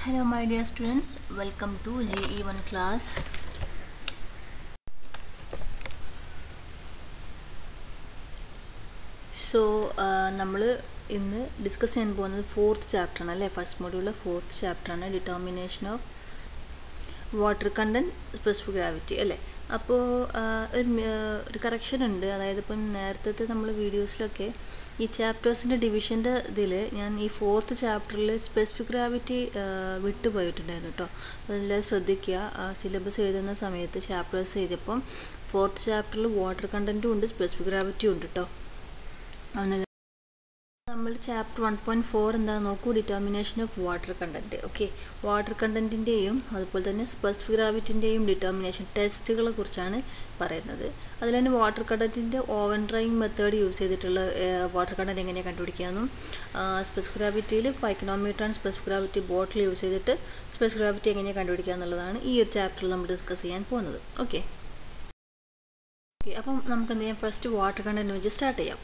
Hello my dear students, welcome to JE1 class. So നമ്മൾ ഇന്ന് discuss ചെയ്യാൻ പോകുന്നത് ഫോർത്ത് ചാപ്റ്ററാണ് അല്ലേ ഫസ്റ്റ് മോഡ്യൂളിലെ ഫോർത്ത് ചാപ്റ്ററാണ് determination of water content specific gravity അല്ലേ അപ്പോൾ ഒരു മ- ഒരു കറക്ഷൻ ഉണ്ട് അതായത് ഇപ്പം നേരത്തെ നമ്മൾ വീഡിയോസിലൊക്കെ ഈ ചാപ്റ്റേഴ്സിൻ്റെ ഡിവിഷൻ്റെ ഇതിൽ ഞാൻ ഈ ഫോർത്ത് ചാപ്റ്ററിൽ സ്പെസിഫിക് ഗ്രാവിറ്റി വിട്ടുപോയിട്ടുണ്ടായിരുന്നു കേട്ടോ അപ്പോൾ എല്ലാം ശ്രദ്ധിക്കുക സിലബസ് എഴുതുന്ന സമയത്ത് ചാപ്റ്റേഴ്സ് എഴുതിയപ്പം ഫോർത്ത് ചാപ്റ്ററിൽ വാട്ടർ കണ്ടൻറ്റും ഉണ്ട് സ്പെസിഫിക് ഗ്രാവിറ്റിയും ഉണ്ട് കേട്ടോ ഒന്ന് നമ്മൾ ചാപ്റ്റർ വൺ പോയിൻറ്റ് ഫോർ എന്താണ് നോക്കൂ determination of water content okay water കണ്ടൻറ്റിൻ്റെയും അതുപോലെ തന്നെ സ്പെസിഫിക് ഗ്രാവിറ്റിൻ്റെയും ഡിറ്റർമിനേഷൻ ടെസ്റ്റുകളെ കുറിച്ചാണ് പറയുന്നത് അതിൽ തന്നെ വാട്ടർ കണ്ടൻറ്റിൻ്റെ ഓവൻ ഡ്രൈയിങ് മെത്തേഡ് യൂസ് ചെയ്തിട്ടുള്ള വാട്ടർ കണ്ടൻറ്റ് എങ്ങനെ കണ്ടുപിടിക്കാമെന്നും സ്പെസിഫിക് ഗ്രാവിറ്റിയിൽ pycnometer and specific gravity bottle use ചെയ്തിട്ട് സ്പെസിഫിക് ഗ്രാവിറ്റി എങ്ങനെ കണ്ടുപിടിക്കുക എന്നുള്ളതാണ് ഈ ഒരു ചാപ്റ്ററിൽ നമ്മൾ ഡിസ്കസ് ചെയ്യാൻ പോകുന്നത് ഓക്കെ ഓക്കെ അപ്പം നമുക്ക് എന്ത് ചെയ്യാം ഫസ്റ്റ് വാട്ടർ കണ്ടൻറ്റ് വെച്ച് സ്റ്റാർട്ട് ചെയ്യാം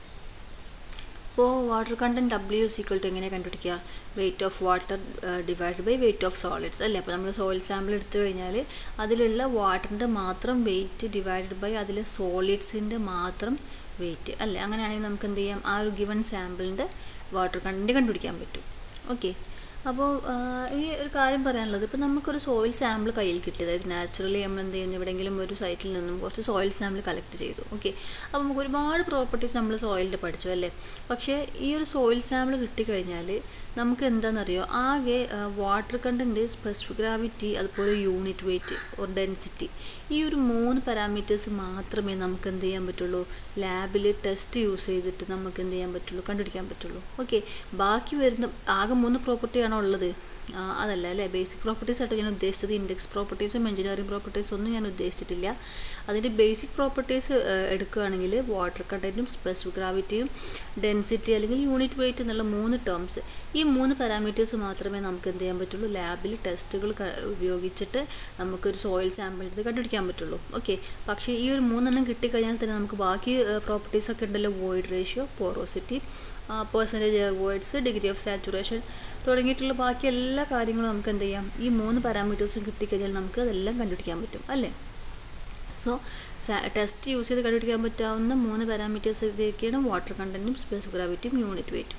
ഇപ്പോൾ water content W is equal to എങ്ങനെ കണ്ടുപിടിക്കുക weight of water divide by weight of solids അല്ലേ അപ്പോൾ നമ്മൾ സോയിൽ സാമ്പിൾ എടുത്തു കഴിഞ്ഞാൽ അതിലുള്ള വാട്ടറിൻ്റെ മാത്രം വെയിറ്റ് ഡിവൈഡഡ് ബൈ അതിലെ സോളിഡ്സിൻ്റെ മാത്രം വെയിറ്റ് അല്ലേ അങ്ങനെയാണെങ്കിൽ നമുക്ക് എന്ത് ചെയ്യാം ആ ഒരു ഗിവൺ സാമ്പിളിൻ്റെ വാട്ടർ കണ്ടൻറ്റ് കണ്ടുപിടിക്കാൻ പറ്റും ഓക്കെ അപ്പോൾ ഈ ഒരു കാര്യം പറയാനുള്ളത് ഇപ്പോൾ നമുക്കൊരു സോയിൽ സാമ്പിൾ കയ്യിൽ കിട്ടി അതായത് നാച്ചുറലി നമ്മൾ എന്ത് ചെയ്യുന്നു എവിടെയെങ്കിലും ഒരു സൈറ്റിൽ നിന്നും കുറച്ച് സോയിൽ സാമ്പിൾ കളക്ട് ചെയ്തു ഓക്കെ അപ്പോൾ നമുക്ക് ഒരുപാട് പ്രോപ്പർട്ടീസ് നമ്മൾ സോയിലിൻ്റെ പഠിച്ചു അല്ലേ പക്ഷേ ഈ ഒരു സോയിൽ സാമ്പിൾ കിട്ടിക്കഴിഞ്ഞാൽ നമുക്ക് എന്താണെന്നറിയോ ആകെ വാട്ടർ കണ്ടൻറ്റ് സ്പെസിഫിക് ഗ്രാവിറ്റി അതുപോലെ യൂണിറ്റ് വെയിറ്റ് ഓർ ഡെൻസിറ്റി ഈ ഒരു മൂന്ന് പാരാമീറ്റേഴ്സ് മാത്രമേ നമുക്ക് എന്ത് ചെയ്യാൻ പറ്റുള്ളൂ ലാബിൽ ടെസ്റ്റ് യൂസ് ചെയ്തിട്ട് നമുക്ക് എന്ത് ചെയ്യാൻ പറ്റുള്ളൂ കണ്ടുപിടിക്കാൻ പറ്റുള്ളൂ ഓക്കെ ബാക്കി വരുന്ന ആകെ മൂന്ന് പ്രോപ്പർട്ടിയാണോ ഉള്ളത് അതല്ല അല്ലേ ബേസിക് പ്രോപ്പർട്ടീസ് ആയിട്ട് ഞാൻ ഉദ്ദേശിച്ചത് ഇൻഡെക്സ് പ്രോപ്പർട്ടീസും എഞ്ചിനീയറിംഗ് പ്രോപ്പർട്ടീസും ഒന്നും ഞാൻ ഉദ്ദേശിച്ചിട്ടില്ല അതിൻ്റെ ബേസിക് പ്രോപ്പർട്ടീസ് എടുക്കുകയാണെങ്കിൽ വാട്ടർ കണ്ടൻറ്റും സ്പെസിഫിക് ഗ്രാവിറ്റിയും ഡെൻസിറ്റി അല്ലെങ്കിൽ യൂണിറ്റ് വെയിറ്റ് എന്നുള്ള മൂന്ന് ടേംസ് ഈ മൂന്ന് പാരാമീറ്റേഴ്സ് മാത്രമേ നമുക്ക് എന്ത് ചെയ്യാൻ പറ്റുള്ളൂ ലാബിൽ ടെസ്റ്റുകൾ ഉപയോഗിച്ചിട്ട് നമുക്കൊരു സോയിൽ സാമ്പിൾ എടുത്ത് കണ്ടുപിടിക്കാൻ പറ്റുള്ളൂ ഓക്കെ പക്ഷേ ഈ ഒരു മൂന്നെണ്ണം കിട്ടിക്കഴിഞ്ഞാൽ തന്നെ നമുക്ക് ബാക്കി പ്രോപ്പർട്ടീസ് ഒക്കെ ഉണ്ടല്ലോ void ratio porosity percentage air voids degree of saturation തുടങ്ങിയിട്ടുള്ള ബാക്കി എല്ലാ കാര്യങ്ങളും നമുക്ക് എന്ത് ചെയ്യാം ഈ മൂന്ന് പാരാമീറ്റേഴ്സും കിട്ടിക്കഴിഞ്ഞാൽ നമുക്ക് അതെല്ലാം കണ്ടുപിടിക്കാൻ പറ്റും അല്ലേ സോ ടെസ്റ്റ് യൂസ് ചെയ്ത് കണ്ടുപിടിക്കാൻ പറ്റാവുന്ന മൂന്ന് പാരാമീറ്റേഴ്സ് ഇതൊക്കെയാണ് വാട്ടർ കണ്ടൻറ്റും സ്പെസിഫിക് ഗ്രാവിറ്റിയും യൂണിറ്റ് വെയിറ്റും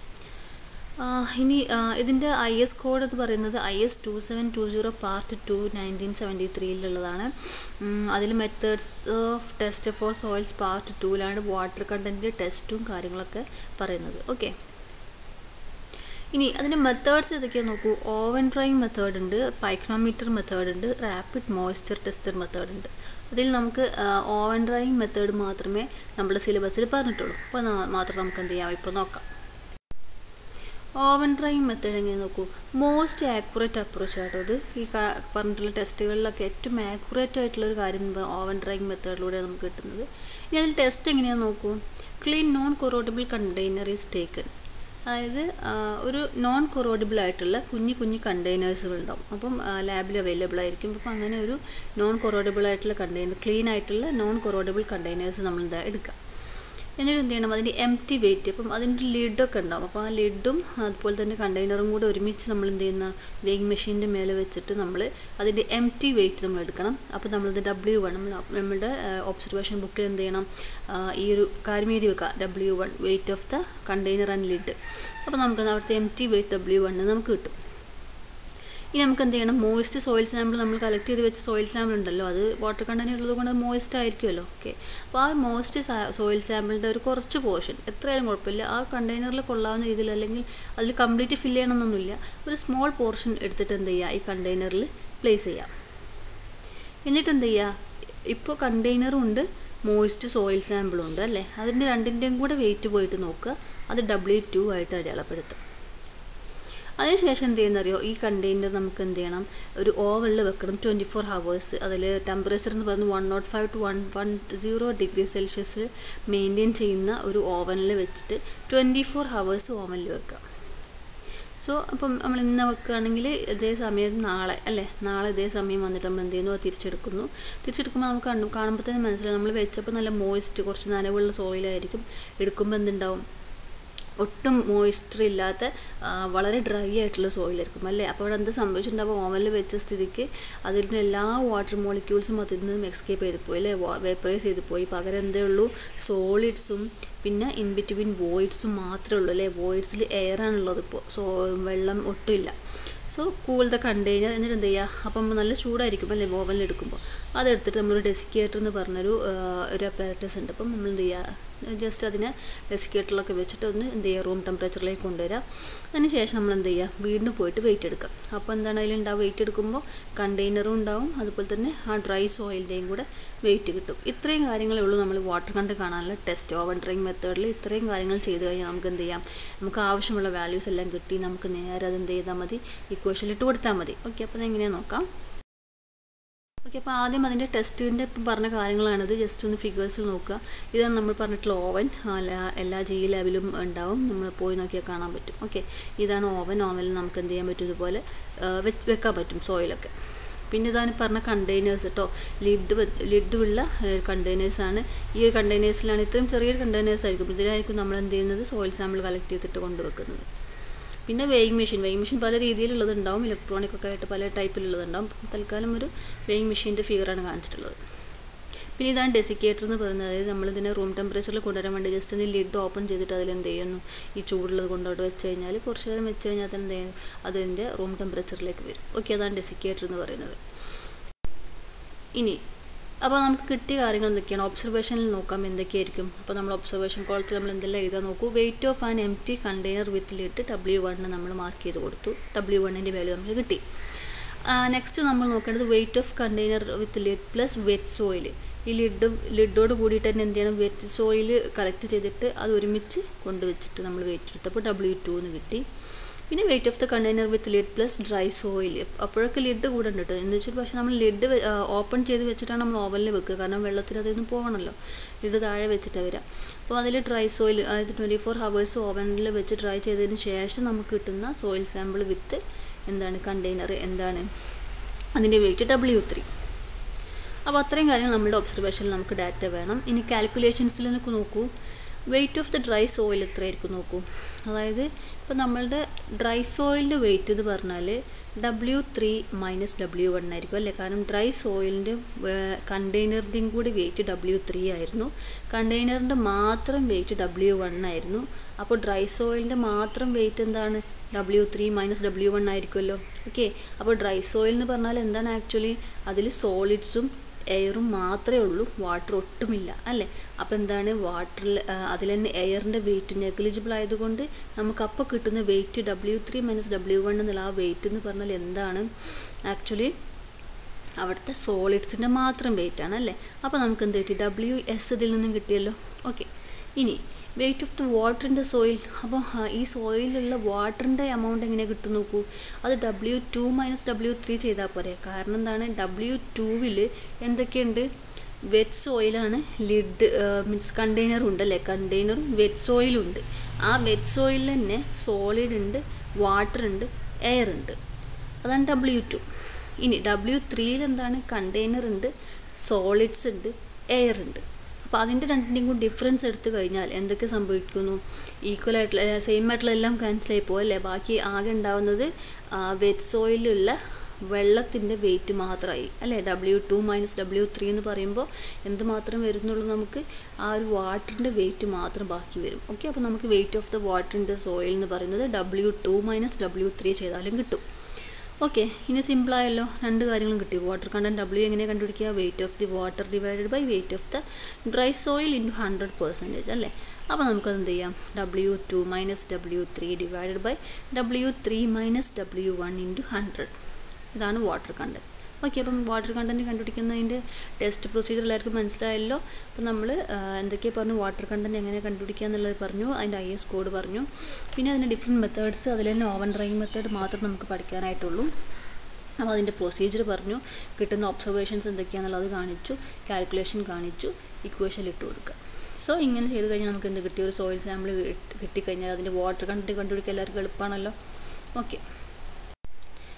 ഇനി ഇതിൻ്റെ ഐ എസ് കോഡ് എന്ന് പറയുന്നത് I S two seven two zero part two nineteen seventy ത്രീയിലുള്ളതാണ് അതിൽ methods of test for soils part ടൂവിലാണ് വാട്ടർ കണ്ടൻറ്റ് ടെസ്റ്റും കാര്യങ്ങളൊക്കെ പറയുന്നത് ഓക്കെ ഇനി അതിൻ്റെ മെത്തേഡ്സ് ഏതൊക്കെയാണ് നോക്കൂ ഓവൻ ഡ്രൈയിങ് മെത്തേഡ് ഉണ്ട് പൈക്കണോമീറ്റർ മെത്തേഡ് ഉണ്ട് റാപ്പിഡ് മോയ്സ്ചർ ടെസ്റ്റർ മെത്തേഡ് ഉണ്ട് അതിൽ നമുക്ക് ഓവൻ ഡ്രൈയിങ് മെത്തേഡ് മാത്രമേ നമ്മുടെ സിലബസിൽ പറഞ്ഞിട്ടുള്ളൂ അപ്പോൾ മാത്രം നമുക്ക് എന്ത് ചെയ്യാം ഇപ്പോൾ നോക്കാം ഓവൻ ഡ്രൈയിങ് മെത്തേഡ് എങ്ങനെ നോക്കൂ മോസ്റ്റ് ആക്യുറേറ്റ് അപ്രോച്ച് ആട്ടോ ഇത് ഈ പറഞ്ഞിട്ടുള്ള ടെസ്റ്റുകളിലൊക്കെ ഏറ്റവും ആക്യുറേറ്റ് ആയിട്ടുള്ള ഒരു കാര്യം ഓവൻ ഡ്രൈയിങ് മെത്തേഡിലൂടെ നമുക്ക് കിട്ടുന്നത് ഇനി അതിൽ ടെസ്റ്റ് എങ്ങനെയാണെന്ന് നോക്കൂ clean non corrodible container is taken അതായത് ഒരു നോൺ കൊറോഡിബിൾ ആയിട്ടുള്ള കുഞ്ഞു കുഞ്ഞു കണ്ടെയ്നേഴ്സുകൾ ഉണ്ടാവും അപ്പം ലാബിൽ അവൈലബിൾ ആയിരിക്കും അപ്പം അങ്ങനെ ഒരു നോൺ കൊറോഡിബിൾ ആയിട്ടുള്ള കണ്ടെയ്നർ ക്ലീൻ ആയിട്ടുള്ള നോൺ കൊറോഡിബിൾ കണ്ടെയ്നേഴ്സ് നമ്മൾ എന്താ എടുക്കുക എന്നിട്ട് എന്ത് ചെയ്യണം അതിൻ്റെ എം ടി വെയിറ്റ് അപ്പം അതിൻ്റെ ലിഡൊക്കെ ഉണ്ടാവും അപ്പോൾ ആ ലിഡും അതുപോലെ തന്നെ കണ്ടെയ്നറും കൂടെ ഒരുമിച്ച് നമ്മൾ എന്ത് ചെയ്യുന്ന വെയിങ് മെഷീൻ്റെ മേലെ വെച്ചിട്ട് നമ്മൾ അതിൻ്റെ എം ടി വെയിറ്റ് നമ്മൾ എടുക്കണം അപ്പോൾ നമ്മളത് ഡബ്ല്യു വൺ നമ്മൾ നമ്മുടെ ഒബ്സർവേഷൻ ബുക്കിൽ എന്ത് ചെയ്യണം ഈ ഒരു കാര്യം എഴുതി വെക്കുക W one weight of the container and lid അപ്പോൾ നമുക്ക് അവിടുത്തെ empty weight W one നമുക്ക് കിട്ടും ഇനി നമുക്ക് എന്ത് ചെയ്യണം മോയിസ്റ്റ് സോയിൽ സാമ്പിൾ നമ്മൾ കളക്ട് ചെയ്ത് വെച്ച സോയിൽ സാമ്പിൾ ഉണ്ടല്ലോ അത് വാട്ടർ കണ്ടന്റ് ഉള്ളത് കൊണ്ട് മോയിസ്റ്റ് ആയിരിക്കുമല്ലോ ഓക്കെ അപ്പോൾ ആ മോയിസ്റ്റ് സോയിൽ സാമ്പിളിൻ്റെ ഒരു കുറച്ച് പോർഷൻ എത്രയായാലും കുഴപ്പമില്ല ആ കണ്ടെയ്നറിൽ കൊള്ളാവുന്ന രീതിയിൽ അല്ലെങ്കിൽ അതിൽ കംപ്ലീറ്റ് ഫില്ല് ചെയ്യണമെന്നൊന്നുമില്ല ഒരു സ്മോൾ പോർഷൻ എടുത്തിട്ട് എന്ത് ചെയ്യുക ഈ കണ്ടെയ്നറിൽ പ്ലേസ് ചെയ്യാം എന്നിട്ട് എന്ത് ചെയ്യുക ഇപ്പോൾ കണ്ടെയ്നറും ഉണ്ട് മോയിസ്റ്റ് സോയിൽ സാമ്പിളും ഉണ്ട് അല്ലേ അതിൻ്റെ രണ്ടിൻ്റെയും കൂടെ വെയിറ്റ് പോയിട്ട് നോക്കുക അത് ഡബ്ല്യു ടു ആയിട്ട് അടയാളപ്പെടുത്തുക അതിനുശേഷം എന്ത് ചെയ്യുന്നറിയോ ഈ കണ്ടെയ്നർ നമുക്ക് എന്ത് ചെയ്യണം ഒരു ഓവനിൽ വെക്കണം ട്വൻറ്റി ഫോർ ഹവേഴ്സ് അതിൽ ടെമ്പറേച്ചർ എന്ന് പറയുന്നത് one naught five two one one zero degree Celsius maintain ചെയ്യുന്ന ഒരു ഓവനിൽ വെച്ചിട്ട് ട്വൻറ്റി ഫോർ ഹവേഴ്സ് ഓവനിൽ വെക്കുക സോ അപ്പം നമ്മൾ ഇന്ന് വെക്കുകയാണെങ്കിൽ ഇതേ സമയം നാളെ അല്ലേ നാളെ ഇതേ സമയം വന്നിട്ട് നമ്മൾ എന്ത് ചെയ്യുന്നു അത് തിരിച്ചെടുക്കുന്നു തിരിച്ചെടുക്കുമ്പോൾ നമുക്ക് കണ്ടു കാണുമ്പോൾ തന്നെ മനസ്സിലായി നമ്മൾ വെച്ചപ്പോൾ നല്ല മോയിസ്റ്റ് കുറച്ച് നനവുള്ള സോയിലായിരിക്കും എടുക്കുമ്പോൾ എന്തുണ്ടാവും ഒട്ടും മോയ്സ്ചർ ഇല്ലാത്ത ആ, വളരെ ഡ്രൈ ആയിട്ടുള്ള സോയിലായിരിക്കും അല്ലേ അപ്പോൾ അവിടെ എന്താ സംഭവിച്ചിട്ടുണ്ടാവും ഓവനിൽ വെച്ച സ്ഥിതിക്ക് അതിൻ്റെ എല്ലാ വാട്ടർ മോളിക്യൂൾസും അതിൽ നിന്നും എക്സ്കേപ്പ് ചെയ്ത് പോയി അല്ലേ വേപ്പറൈസ് ചെയ്ത് പോയി പകരം എന്തേ ഉള്ളൂ സോളിഡ്സും പിന്നെ ഇൻ ബിറ്റ്വീൻ വോയിഡ്സും മാത്രമേ ഉള്ളൂ അല്ലേ വോയിഡ്സിൽ എയർ ആണുള്ളത് ഇപ്പോൾ സോ വെള്ളം ഒട്ടുമില്ല സോ കൂൾ ദ കണ്ടെയ്നർ എന്നിട്ട് എന്ത് ചെയ്യുക അപ്പം നല്ല ചൂടായിരിക്കും അല്ലേ ഓവനിൽ എടുക്കുമ്പോൾ അതെടുത്തിട്ട് നമ്മൾ ഡെസിക്കേറ്റർ എന്ന് പറഞ്ഞൊരു ആ, ഒരു അപ്പാരറ്റസ് ഉണ്ട് അപ്പം നമ്മൾ എന്ത് ചെയ്യുക ജസ്റ്റ് അതിനെ ഡെസിക്കേറ്ററിലൊക്കെ വെച്ചിട്ട് ഒന്ന് എന്ത് ചെയ്യുക റൂം ടെമ്പറേച്ചറിലേക്ക് കൊണ്ടുവരിക അതിന് ശേഷം നമ്മൾ എന്ത് ചെയ്യുക വീണ്ടും പോയിട്ട് വെയിറ്റ് എടുക്കുക അപ്പോൾ എന്താണ് അതിലുണ്ടാവും വെയിറ്റ് എടുക്കുമ്പോൾ കണ്ടെയ്നറും ഉണ്ടാവും അതുപോലെ തന്നെ ആ ഡ്രൈ സോയിലിൻ്റെയും കൂടെ വെയിറ്റ് കിട്ടും ഇത്രയും കാര്യങ്ങളേ ഉള്ളൂ നമ്മൾ വാട്ടർ കണ്ട് കാണാനുള്ള ടെസ്റ്റ് ഓവൻ ഡ്രിങ് മെത്തേഡിൽ ഇത്രയും കാര്യങ്ങൾ ചെയ്ത് കഴിഞ്ഞാൽ നമുക്ക് എന്ത് ചെയ്യാം നമുക്ക് ആവശ്യമുള്ള വാല്യൂസ് എല്ലാം കിട്ടി നമുക്ക് നേരെ അത് എന്ത് ചെയ്താൽ മതി ഇക്വേഷനിൽ ഇട്ട് കൊടുത്താൽ മതി ഓക്കെ അപ്പോൾ അതെങ്ങനെയാണ് നോക്കാം ഓക്കെ അപ്പോൾ ആദ്യം അതിൻ്റെ ടെസ്റ്റിൻ്റെ ഇപ്പം പറഞ്ഞ കാര്യങ്ങളാണിത് ജസ്റ്റ് ഒന്ന് ഫിഗേഴ്സിൽ നോക്കുക ഇതാണ് നമ്മൾ പറഞ്ഞിട്ടുള്ള ഓവൻ എല്ലാ എല്ലാ ജി ലെവലും ഉണ്ടാവും നമ്മൾ പോയി നോക്കിയാൽ കാണാൻ പറ്റും ഓക്കെ ഇതാണ് ഓവൻ ഓവനിൽ നമുക്ക് എന്ത് ചെയ്യാൻ പറ്റും ഇതുപോലെ ആ, വെച്ച് വെക്കാൻ പറ്റും സോയിലൊക്കെ പിന്നെ ഇതാണ് പറഞ്ഞ കണ്ടെയ്നേഴ്സ് കേട്ടോ ലിഡ് ലിഡ് ഉള്ള കണ്ടെയ്നേഴ്സാണ് ഈ ഒരു കണ്ടെയ്നേഴ്സിലാണ് ഇത്രയും ചെറിയൊരു കണ്ടെയ്നേഴ്സ് ആയിരിക്കും ഇതിലായിരിക്കും നമ്മൾ എന്ത് ചെയ്യുന്നത് സോയിൽ സാമ്പിൾ കളക്ട് ചെയ്തിട്ട് കൊണ്ടുവെക്കുന്നത് പിന്നെ വെയിങ് മെഷീൻ വെയിങ് മെഷീൻ പല രീതിയിലുള്ളതുണ്ടാവും ഇലക്ട്രോണിക് ഒക്കെ ആയിട്ട് പല ടൈപ്പിലുള്ളതുണ്ടാവും തൽക്കാലം ഒരു വെയിങ് മെഷീൻ്റെ ഫിഗറാണ് കാണിച്ചിട്ടുള്ളത് പിന്നെ ഇതാണ് ഡെസിക്കേറ്റർ എന്ന് പറയുന്നത് അതായത് നമ്മളിതിനെ റൂം ടെമ്പറേച്ചറിൽ കൊണ്ടുവരാൻ വേണ്ടി ജസ്റ്റ് ഒന്ന് ലിഡ് ഓപ്പൺ ചെയ്തിട്ട് അതിൽ എന്ത് ചെയ്യുന്നു ഈ ചൂടുള്ളത് കൊണ്ടോട്ട് വെച്ച് കഴിഞ്ഞാൽ കുറച്ച് നേരം വെച്ച് കഴിഞ്ഞാൽ തന്നെ എന്ത് ചെയ്യും അതിൻ്റെ റൂം ടെമ്പറേച്ചറിലേക്ക് വരും ഓക്കെ അതാണ് ഡെസിക്കേറ്റർ എന്ന് പറയുന്നത് ഇനി അപ്പോൾ നമുക്ക് കിട്ടിയ കാര്യങ്ങൾ എന്തൊക്കെയാണ് ഒബ്സർവേഷനിൽ നോക്കാം എന്തൊക്കെയായിരിക്കും അപ്പോൾ നമ്മൾ ഒബ്സർവേഷൻ കോളത്തിൽ നമ്മൾ എന്തെല്ലാം എഴുതാൻ നോക്കൂ weight of an empty container with lid W one നമ്മൾ മാർക്ക് ചെയ്ത് കൊടുത്തു ഡബ്ല്യു വണ്ണിൻ്റെ വാല്യൂ നമുക്ക് കിട്ടി നെക്സ്റ്റ് നമ്മൾ നോക്കേണ്ടത് weight of container with lid plus wet soil ഈ ലിഡ് ലിഡോട് കൂടിയിട്ട് തന്നെ എന്ത് ചെയ്യണം വെറ്റ് സോയിൽ കളക്ട് ചെയ്തിട്ട് അത് ഒരുമിച്ച് കൊണ്ടുവച്ചിട്ട് നമ്മൾ വെയിറ്റ് എടുത്തപ്പോൾ ഡബ്ല്യു ടു എന്ന് കിട്ടി പിന്നെ weight of the container with lid plus dry soil അപ്പോഴൊക്കെ ലിഡ് കൂടെ ഉണ്ട് കേട്ടോ എന്ന് വെച്ചിട്ട് പക്ഷേ നമ്മൾ ലിഡ് ഓപ്പൺ ചെയ്ത് വെച്ചിട്ടാണ് നമ്മൾ ഓവനിൽ വെക്കുക കാരണം വെള്ളത്തിൽ അതിൽ നിന്ന് പോകണമല്ലോ ലിഡ് താഴെ വെച്ചിട്ടാണ് വരിക അപ്പോൾ അതിൽ ഡ്രൈ സോയിൽ അതായത് ട്വൻറ്റി ഫോർ ഹവേഴ്സ് ഓവനിൽ വെച്ച് ഡ്രൈ ചെയ്തതിന് ശേഷം നമുക്ക് കിട്ടുന്ന സോയിൽ സാമ്പിൾ വിത്ത് എന്താണ് കണ്ടെയ്നർ എന്താണ് അതിൻ്റെ വെയിറ്റ് ഡബ്ല്യു ത്രീ അപ്പോൾ അത്രയും കാര്യങ്ങൾ നമ്മുടെ ഒബ്സർവേഷനിൽ നമുക്ക് ഡാറ്റ വേണം ഇനി കാൽക്കുലേഷൻസിൽ നമുക്ക് നോക്കൂ weight of the dry soil എത്രയായിരിക്കും നോക്കൂ അതായത് ഇപ്പോൾ നമ്മളുടെ ഡ്രൈ സോയിലിൻ്റെ വെയിറ്റ് എന്ന് പറഞ്ഞാൽ W three minus W one ആയിരിക്കും അല്ലേ കാരണം ഡ്രൈ സോയിലിൻ്റെ കണ്ടെയ്നറിൻ്റെയും കൂടി വെയിറ്റ് ഡബ്ല്യു ത്രീ ആയിരുന്നു കണ്ടെയ്നറിൻ്റെ മാത്രം വെയിറ്റ് ഡബ്ല്യു വൺ ആയിരുന്നു അപ്പോൾ ഡ്രൈ സോയിലിൻ്റെ മാത്രം വെയിറ്റ് എന്താണ് W three minus W one ആയിരിക്കുമല്ലോ ഓക്കെ അപ്പോൾ ഡ്രൈ സോയിൽ എന്ന് പറഞ്ഞാൽ എന്താണ് ആക്ച്വലി അതിൽ സോളിഡ്സും എയറും മാത്രമേ ഉള്ളൂ വാട്ടർ ഒട്ടുമില്ല അല്ലേ അപ്പോൾ എന്താണ് വാട്ടറിൽ അതിൽ തന്നെ എയറിൻ്റെ വെയിറ്റ് നെഗ്ലിജിബിൾ ആയതുകൊണ്ട് നമുക്ക് അപ്പോൾ കിട്ടുന്ന weight W three minus W one എന്നുള്ള ആ വെയിറ്റ് എന്ന് പറഞ്ഞാൽ എന്താണ് ആക്ച്വലി അവിടുത്തെ സോളിഡ്സിൻ്റെ മാത്രം വെയിറ്റ് ആണ് അല്ലേ അപ്പോൾ നമുക്ക് എന്ത് കിട്ടി ഡബ്ല്യു എസ് ഇതിൽ നിന്നും കിട്ടിയല്ലോ ഓക്കെ ഇനി weight of the water in the soil അപ്പോൾ ഈ സോയിലുള്ള വാട്ടറിൻ്റെ എമൗണ്ട് എങ്ങനെ കിട്ടും നോക്കൂ അത് W two minus W three ചെയ്താൽ പോരെ കാരണം എന്താണ് ഡബ്ല്യു ടുവിൽ എന്തൊക്കെയുണ്ട് വെറ്റ് സോയിലാണ് ലിഡ് മീൻസ് കണ്ടെയ്നർ ഉണ്ടല്ലേ കണ്ടെയ്നറും വെറ്റ് സോയിലും ഉണ്ട് ആ വെറ്റ് സോയിലിൽ തന്നെ സോളിഡ് ഉണ്ട് വാട്ടർ ഉണ്ട് എയർ ഉണ്ട് അതാണ് ഡബ്ല്യു ടു ഇനി ഡബ്ല്യു ത്രീയിൽ എന്താണ് കണ്ടെയ്നർ ഉണ്ട് സോളിഡ്സ് ഉണ്ട് എയർ ഉണ്ട് അപ്പോൾ അതിൻ്റെ രണ്ടിൻ്റെയും കൂടി ഡിഫറൻസ് എടുത്തു കഴിഞ്ഞാൽ എന്തൊക്കെ സംഭവിക്കുന്നു ഈക്വൽ ആയിട്ടുള്ള സെയിം ആയിട്ടുള്ള എല്ലാം ക്യാൻസൽ ആയി പോകും അല്ലേ ബാക്കി ആകെ ഉണ്ടാവുന്നത് വെറ്റ് സോയിലുള്ള വെള്ളത്തിൻ്റെ വെയിറ്റ് മാത്രമായി അല്ലേ W two minus W three എന്ന് പറയുമ്പോൾ എന്ത് മാത്രം വരുന്നുള്ളൂ നമുക്ക് ആ ഒരു വാട്ടറിൻ്റെ വെയിറ്റ് മാത്രം ബാക്കി വരും ഓക്കെ അപ്പോൾ നമുക്ക് weight of the water in the soil എന്ന് പറയുന്നത് W two minus W three ചെയ്താലും കിട്ടും ഓക്കെ ഇനി സിമ്പിളായല്ലോ രണ്ട് കാര്യങ്ങളും കിട്ടി വാട്ടർ കണ്ടൻറ്റ് ഡബ്ല്യു എങ്ങനെ കണ്ടുപിടിക്കുക weight of the water divided by weight of the dry soil into hundred percentage അല്ലേ അപ്പോൾ നമുക്കത് എന്ത് ചെയ്യാം W two minus W three divided by W three minus W one into hundred ഇതാണ് water content okay അപ്പം water content കണ്ടുപിടിക്കുന്നതിൻ്റെ test procedure എല്ലാവർക്കും മനസ്സിലായല്ലോ അപ്പോൾ നമ്മൾ എന്തൊക്കെയാണ് പറഞ്ഞു വാട്ടർ കണ്ടൻറ്റ് എങ്ങനെ കണ്ടുപിടിക്കുക എന്നുള്ളത് പറഞ്ഞു അതിൻ്റെ ഐ എസ് കോഡ് പറഞ്ഞു പിന്നെ അതിൻ്റെ ഡിഫറെൻറ്റ് മെത്തേഡ്സ് അതിൽ തന്നെ ഓവൻ ഡ്രൈയിങ് മെത്തേഡ് മാത്രം നമുക്ക് പഠിക്കാനായിട്ടുള്ളൂ അപ്പോൾ അതിൻ്റെ പ്രൊസീജിയർ പറഞ്ഞു കിട്ടുന്ന ഒബ്സർവേഷൻസ് എന്തൊക്കെയാണെന്നുള്ളത് കാണിച്ചു കാൽക്കുലേഷൻ കാണിച്ചു ഇക്വേഷൻ ഇട്ട് കൊടുക്കുക സോ ഇങ്ങനെ ചെയ്ത് കഴിഞ്ഞാൽ നമുക്ക് എന്ത് കിട്ടി ഒരു സോയിൽ സാമ്പിൾ കിട്ടിക്കഴിഞ്ഞാൽ അതിൻ്റെ വാട്ടർ കണ്ടൻറ്റ് കണ്ടുപിടിക്കുക എല്ലാവർക്കും എളുപ്പമാണല്ലോ ഓക്കെ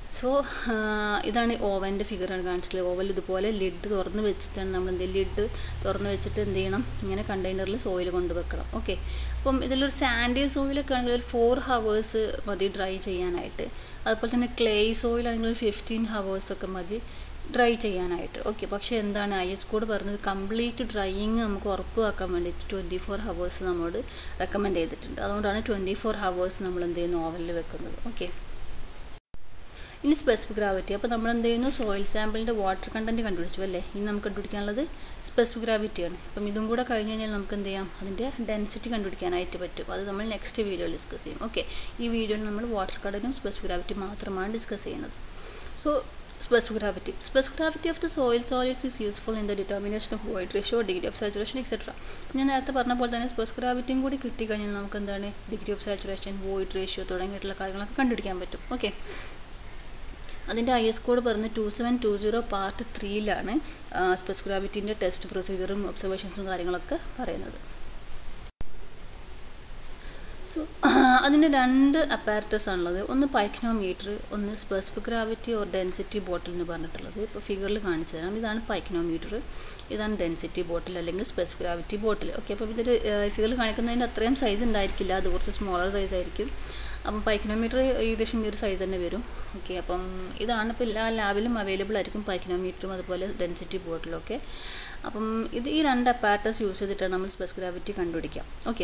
സോ ഇതാണ് ഓവൻ്റെ ഫിഗറാണ് കാണിച്ചിട്ടുള്ളത് ഓവൽ ഇതുപോലെ ലിഡ് തുറന്ന് വെച്ചിട്ടാണ് നമ്മൾ എന്ത് ലിഡ് തുറന്ന് വെച്ചിട്ട് എന്ത് ചെയ്യണം ഇങ്ങനെ കണ്ടെയ്നറിൽ സോയിൽ കൊണ്ട് വെക്കണം ഓക്കെ അപ്പം ഇതിലൊരു സാൻഡി സോയിലൊക്കെ ആണെങ്കിൽ ഒരു ഫോർ ഹവേഴ്സ് മതി ഡ്രൈ ചെയ്യാനായിട്ട് അതുപോലെ തന്നെ ക്ലേ സോയിലാണെങ്കിൽ ഒരു ഫിഫ്റ്റീൻ ഹവേഴ്സൊക്കെ മതി ഡ്രൈ ചെയ്യാനായിട്ട് ഓക്കെ പക്ഷേ എന്താണ് ഐ എസ് കോഡ് പറഞ്ഞത് കംപ്ലീറ്റ് ഡ്രൈയിങ് നമുക്ക് ഉറപ്പാക്കാൻ വേണ്ടിയിട്ട് ട്വൻറ്റി ഫോർ ഹവേഴ്സ് നമ്മളോട് റെക്കമെൻഡ് ചെയ്തിട്ടുണ്ട് അതുകൊണ്ടാണ് ട്വൻറ്റി ഫോർ ഹവേഴ്സ് നമ്മൾ എന്ത് ചെയ്യുന്നു ഓവനിൽ വെക്കുന്നത് ഓക്കെ ഇനി സ്പെസിഫിക് ഗ്രാവിറ്റി അപ്പോൾ നമ്മൾ എന്ത് ചെയ്യുന്നു സോയിൽ സാമ്പിളിൻ്റെ വാട്ടർ കണ്ടൻറ്റ് കണ്ടുപിടിച്ചു അല്ലേ ഇനി നമുക്ക് കണ്ടുപിടിക്കാനുള്ളത് സ്പെസിഫിക് ഗ്രാവിറ്റിയാണ് അപ്പം ഇതും കൂടെ കഴിഞ്ഞ് കഴിഞ്ഞാൽ നമുക്ക് എന്ത് ചെയ്യാം അതിൻ്റെ ഡെൻസിറ്റി കണ്ടുപിടിക്കാനായിട്ട് പറ്റും അത് നമ്മൾ നെക്സ്റ്റ് വീഡിയോയിൽ ഡിസ്കസ് ചെയ്യും ഓക്കെ ഈ വീഡിയോയിൽ നമ്മൾ വാട്ടർ കണ്ടൻറ്റും സ്പെസിഫിക് ഗ്രാവിറ്റി മാത്രമാണ് ഡിസ്കസ് ചെയ്യുന്നത് so specific gravity. Specific gravity of the soil solids is useful in the determination of void ratio, degree of saturation, etc. ഞാൻ നേരത്തെ പറഞ്ഞ പോലെ തന്നെ സ്പെസിഫിക് ഗ്രാവിറ്റിയും കൂടി കിട്ടിക്കഴിഞ്ഞാൽ നമുക്ക് എന്താണ് degree of saturation void ratio തുടങ്ങിയിട്ടുള്ള കാര്യങ്ങളൊക്കെ കണ്ടുപിടിക്കാൻ പറ്റും ഓക്കെ അതിൻ്റെ ഐ എസ് കോഡ് പറഞ്ഞ് two seven two zero part ത്രീയിലാണ് സ്പെസിഫിക് ഗ്രാവിറ്റീൻ്റെ ടെസ്റ്റ് പ്രൊസീജിയറും ഒബ്സർവേഷൻസും കാര്യങ്ങളൊക്കെ പറയുന്നത് സോ അതിന് രണ്ട് അപ്പാരറ്റസ് ആണുള്ളത് ഒന്ന് പൈക്നോമീറ്റർ ഒന്ന് specific gravity or density bottle എന്ന് പറഞ്ഞിട്ടുള്ളത് ഇപ്പോൾ ഫിഗറിൽ കാണിച്ചു തരാം ഇതാണ് പൈക്നോമീറ്റർ ഇതാണ് ഡെൻസിറ്റി ബോട്ടിൽ അല്ലെങ്കിൽ സ്പെസിഫിക് ഗ്രാവിറ്റി ബോട്ടിൽ ഓക്കെ അപ്പോൾ ഇതൊരു ഫിഗറിൽ കാണിക്കുന്നതിന് അത്രയും സൈസ് ഉണ്ടായിരിക്കില്ല അത് കുറച്ച് സ്മോളർ സൈസ് ആയിരിക്കും അപ്പം പൈക്നോമീറ്റർ ഏകദേശം ഈ ഒരു സൈസ് തന്നെ വരും ഓക്കെ അപ്പം ഇതാണ് ഇപ്പോൾ എല്ലാ ലാബിലും അവൈലബിൾ ആയിരിക്കും പൈക്നോമീറ്ററും അതുപോലെ ഡെൻസിറ്റി ബോട്ടിലും ഒക്കെ അപ്പം ഇത് ഈ രണ്ട് അപ്പാരറ്റസ് യൂസ് ചെയ്തിട്ടാണ് നമ്മൾ സ്പെസിഫിക് ഗ്രാവിറ്റി കണ്ടുപിടിക്കാം ഓക്കെ